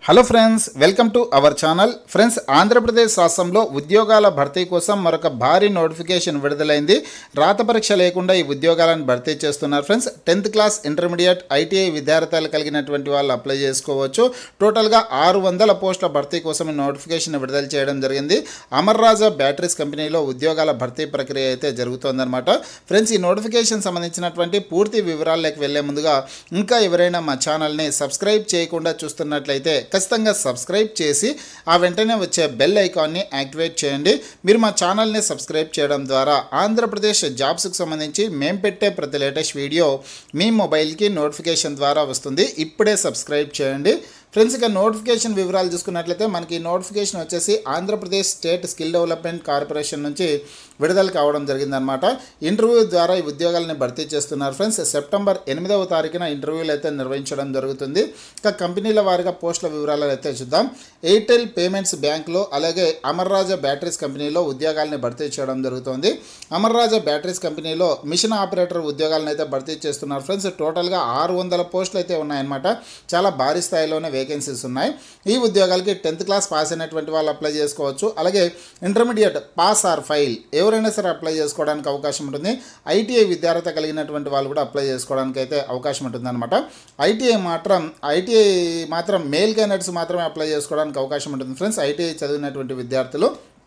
hello friends welcome to our channel friends Andhra Pradesh రాష్ట్రంలో ఉద్యోగాల భర్తీ కోసం మరొక భారీ నోటిఫికేషన్ విడుదలైంది రాత పరీక్ష లేకుండా ఈ ఉద్యోగాలను భర్తీ చేస్తున్నారు friends tenth class intermediate ITI విద్యార్థులు కలిగినటువంటి వాళ్ళు అప్లై చేసుకోవచ్చు టోటల్గా ఆరు వందల పోస్టుల భర్తీ కోసం ఈ నోటిఫికేషన్ విడుదల చేయడం జరిగింది అమర్ రాజా బ్యాటరీస్ కంపెనీలో ఉద్యోగాల భర్తీ ప్రక్రియ అయితే జరుగుతోందన్నమాట ఫ్రెండ్స్ ఈ నోటిఫికేషన్ సంబంధించినటువంటి పూర్తి వివరాల్లోకి వెళ్లే ముందుగా ఇంకా ఎవరైనా మా ఛానల్ని సబ్స్క్రైబ్ చేయకుండా చూస్తున్నట్లయితే ఖచ్చితంగా సబ్స్క్రైబ్ చేసి ఆ వెంటనే వచ్చే బెల్ ఐకాన్ని యాక్టివేట్ చేయండి మీరు మా ఛానల్ని సబ్స్క్రైబ్ చేయడం ద్వారా ఆంధ్రప్రదేశ్ జాబ్స్కి సంబంధించి మేము పెట్టే ప్రతి లేటెస్ట్ వీడియో మీ మొబైల్కి నోటిఫికేషన్ ద్వారా వస్తుంది ఇప్పుడే సబ్స్క్రైబ్ చేయండి ఫ్రెండ్స్ ఇక నోటిఫికేషన్ వివరాలు చూసుకున్నట్లయితే మనకి నోటిఫికేషన్ వచ్చేసి Andhra Pradesh state skill development corporation నుంచి విడుదల కావడం జరిగిందనమాట ఇంటర్వ్యూ ద్వారా ఈ ఉద్యోగాలను భర్తీ చేస్తున్నారు ఫ్రెండ్స్ సెప్టెంబర్ ఎనిమిదవ తారీఖున ఇంటర్వ్యూలు అయితే నిర్వహించడం జరుగుతుంది ఇక కంపెనీల వారిగా పోస్టుల వివరాలు అయితే చూద్దాం ఎయిర్టెల్ పేమెంట్స్ బ్యాంక్లో అలాగే అమర్ రాజా బ్యాటరీస్ కంపెనీలో ఉద్యోగాలను భర్తీ చేయడం జరుగుతుంది అమర్ రాజా బ్యాటరీస్ కంపెనీలో మిషన్ ఆపరేటర్ ఉద్యోగాలను అయితే భర్తీ చేస్తున్నారు ఫ్రెండ్స్ టోటల్గా ఆరు వందల పోస్టులు అయితే ఉన్నాయన్నమాట చాలా భారీ స్థాయిలోనే వేకెన్సీస్ ఉన్నాయి ఈ ఉద్యోగాలకి టెన్త్ క్లాస్ పాస్ అయినటువంటి వాళ్ళు అప్లై చేసుకోవచ్చు అలాగే ఇంటర్మీడియట్ పాస్ ఆర్ ఫైల్ ఎవరైనా సరే అప్లై చేసుకోవడానికి అవకాశం ఉంటుంది ఐటీఐ విద్యార్హత కలిగినటువంటి వాళ్ళు కూడా అప్లై చేసుకోవడానికి అయితే అవకాశం ఉంటుంది అనమాట ఐటీఐ మాత్రం ఐటీఐ మాత్రం మేల్ క్యాండిడేట్స్ మాత్రమే అప్లై చేసుకోవడానికి అవకాశం ఉంటుంది ఫ్రెండ్స్ ఐటీఐ చదివినటువంటి విద్యార్థులు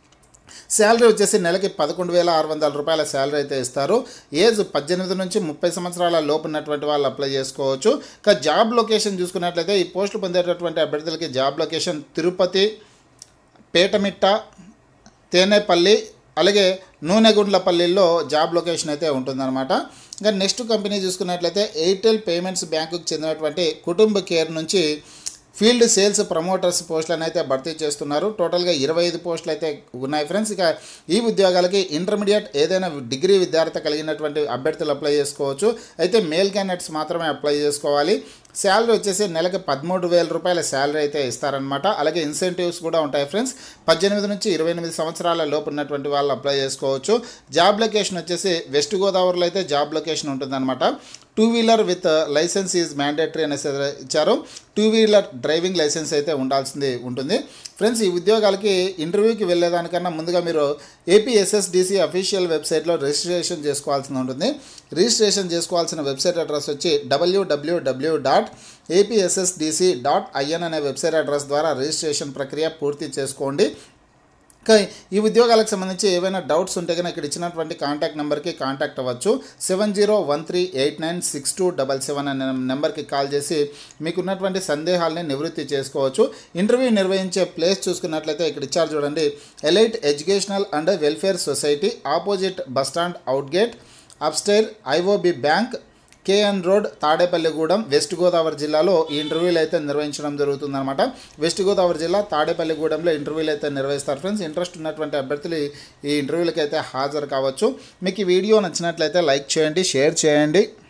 శాలరీ వచ్చేసి నెలకి పదకొండు వేల ఆరు వందల రూపాయల శాలరీ అయితే ఇస్తారు ఏజ్ పద్దెనిమిది నుంచి ముప్పై సంవత్సరాల లోపు ఉన్నటువంటి వాళ్ళు అప్లై చేసుకోవచ్చు ఇక జాబ్ లొకేషన్ చూసుకున్నట్లయితే ఈ పోస్టులు పొందేటటువంటి అభ్యర్థులకి జాబ్ లొకేషన్ తిరుపతి పేటమిట్ట తేనేపల్లి అలాగే నూనెగుండ్లపల్లిలో జాబ్ లొకేషన్ అయితే ఉంటుందన్నమాట ఇంకా నెక్స్ట్ కంపెనీ చూసుకున్నట్లయితే ఎయిర్టెల్ పేమెంట్స్ బ్యాంకుకి చెందినటువంటి కుటుంబ కేర్ నుంచి ఫీల్డ్ సేల్స్ ప్రమోటర్స్ పోస్టులను అయితే భర్తీ చేస్తున్నారు టోటల్గా ఇరవై ఐదు పోస్టులు అయితే ఉన్నాయి ఫ్రెండ్స్ ఇక ఈ ఉద్యోగాలకి ఇంటర్మీడియట్ ఏదైనా డిగ్రీ విద్యార్థి కలిగినటువంటి అభ్యర్థులు అప్లై చేసుకోవచ్చు అయితే మేల్ క్యాండిడేట్స్ మాత్రమే అప్లై చేసుకోవాలి శాలరీ వచ్చేసి నెలకి పదమూడు వేల రూపాయల శాలరీ అయితే ఇస్తారనమాట అలాగే ఇన్సెంటివ్స్ కూడా ఉంటాయి ఫ్రెండ్స్ పద్దెనిమిది నుంచి ఇరవై ఎనిమిది సంవత్సరాల లోపు ఉన్నటువంటి వాళ్ళు అప్లై చేసుకోవచ్చు జాబ్ లొకేషన్ వచ్చేసి వెస్ట్ గోదావరిలో అయితే జాబ్ లొకేషన్ ఉంటుందన్నమాట two wheeler with license is mandatory అనేసి ఇచ్చారు టూ వీలర్ డ్రైవింగ్ లైసెన్స్ అయితే ఉండాల్సింది ఉంటుంది ఫ్రెండ్స్ ఈ ఉద్యోగాలకి ఇంటర్వ్యూకి వెళ్ళేదానికన్నా ముందుగా మీరు ఏపీఎస్ఎస్డిసి అఫీషియల్ వెబ్సైట్లో రిజిస్ట్రేషన్ చేసుకోవాల్సి ఉంటుంది రిజిస్ట్రేషన్ చేసుకోవాల్సిన వెబ్సైట్ అడ్రస్ వచ్చి W W W dot APSSDC dot IN అనే వెబ్సైట్ అడ్రస్ ద్వారా రిజిస్ట్రేషన్ ప్రక్రియ పూర్తి చేసుకోండి ఇంకా ఈ ఉద్యోగాలకు సంబంధించి ఏవైనా డౌట్స్ ఉంటే కనుక ఇక్కడ ఇచ్చినటువంటి కాంటాక్ట్ నెంబర్కి కాంటాక్ట్ అవ్వచ్చు seven zero one three eight nine six two double seven అనే నెంబర్కి కాల్ చేసి మీకు ఉన్నటువంటి సందేహాలని నివృత్తి చేసుకోవచ్చు ఇంటర్వ్యూ నిర్వహించే ప్లేస్ చూసుకున్నట్లయితే ఇక్కడ ఇచ్చారు చూడండి elite educational and welfare society opposite bus stand out gate upstair IOB bank KN road Tadepalligudem west Godavari జిల్లాలో ఈ ఇంటర్వ్యూలు అయితే నిర్వహించడం జరుగుతుందన్నమాట వెస్ట్ గోదావరి జిల్లా తాడేపల్లిగూడెంలో ఇంటర్వ్యూలు అయితే నిర్వహిస్తారు ఫ్రెండ్స్ ఇంట్రెస్ట్ ఉన్నటువంటి అభ్యర్థులు ఈ ఇంటర్వ్యూలకి అయితే హాజరు కావచ్చు మీకు ఈ వీడియో నచ్చినట్లయితే లైక్ చేయండి షేర్ చేయండి